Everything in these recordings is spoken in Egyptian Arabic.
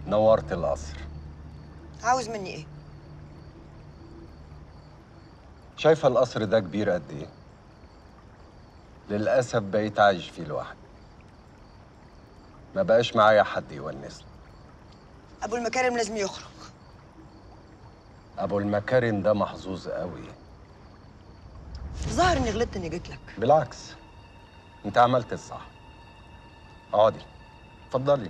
نورت القصر عاوز مني ايه شايفة القصر ده كبير قد ايه للأسف بقيت عايش فيه لوحدي ما بقاش معايا حد يونسني ابو المكارم لازم يخرج أبو المكارم ده محظوظ قوي ظاهر اني غلطت اني جيت لك بالعكس انت عملت الصح اقعدي اتفضلي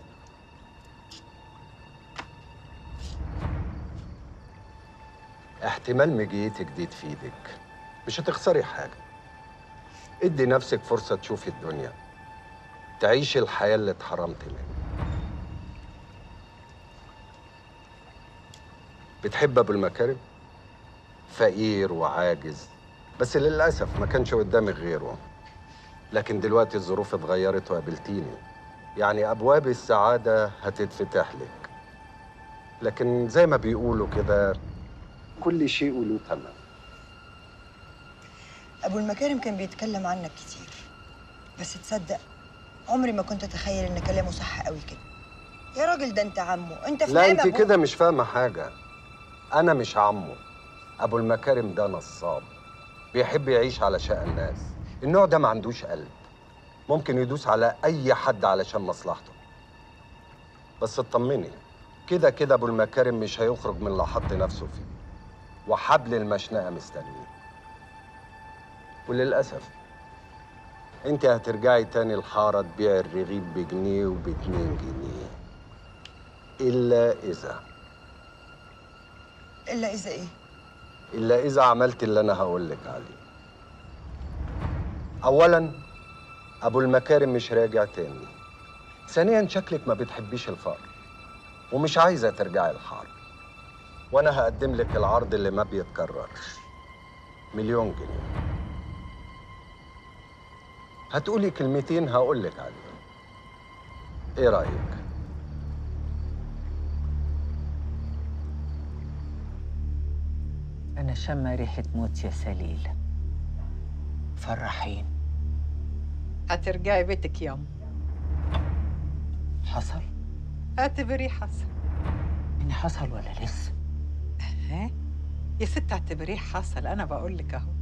احتمال مجيتك دي تفيدك مش هتخسري حاجة ادي نفسك فرصة تشوفي الدنيا تعيشي الحياة اللي اتحرمت منها بتحب ابو المكارم فقير وعاجز بس للأسف ما كانش قدامك غيره لكن دلوقتي الظروف اتغيرت وقابلتيني يعني أبواب السعادة هتتفتح لك لكن زي ما بيقولوا كده كل شيء له ثمن ابو المكارم كان بيتكلم عنك كتير بس تصدق عمري ما كنت اتخيل ان كلامه صح قوي كده يا راجل ده انت عمه انت في لا مقام انت أبوه. كده مش فاهمة حاجة أنا مش عمه أبو المكارم ده نصاب بيحب يعيش على شقى الناس النوع ده ما عندوش قلب ممكن يدوس على أي حد علشان مصلحته بس اطمني كده كده أبو المكارم مش هيخرج من اللي حط نفسه فيه وحبل المشنقة مستنيه وللأسف انت هترجعي تاني الحارة تبيع الرغيف بجنيه وباتنين جنيه إلا إذا الا اذا ايه إلا إذا عملت اللي أنا هقولك عليه أولاً أبو المكارم مش راجع تاني ثانياً شكلك ما بتحبيش الفقر ومش عايزة ترجعي الحرب وأنا هقدم لك العرض اللي ما بيتكررش مليون جنيه هتقولي كلمتين هقولك عليهم إيه رأيك؟ أنا شم ريحة موت يا سليل فرحين هترجعي بيتك ياما حصل اعتبريه حصل يعني حصل ولا لسه ها يا ست اعتبريه حصل انا بقول لك اهو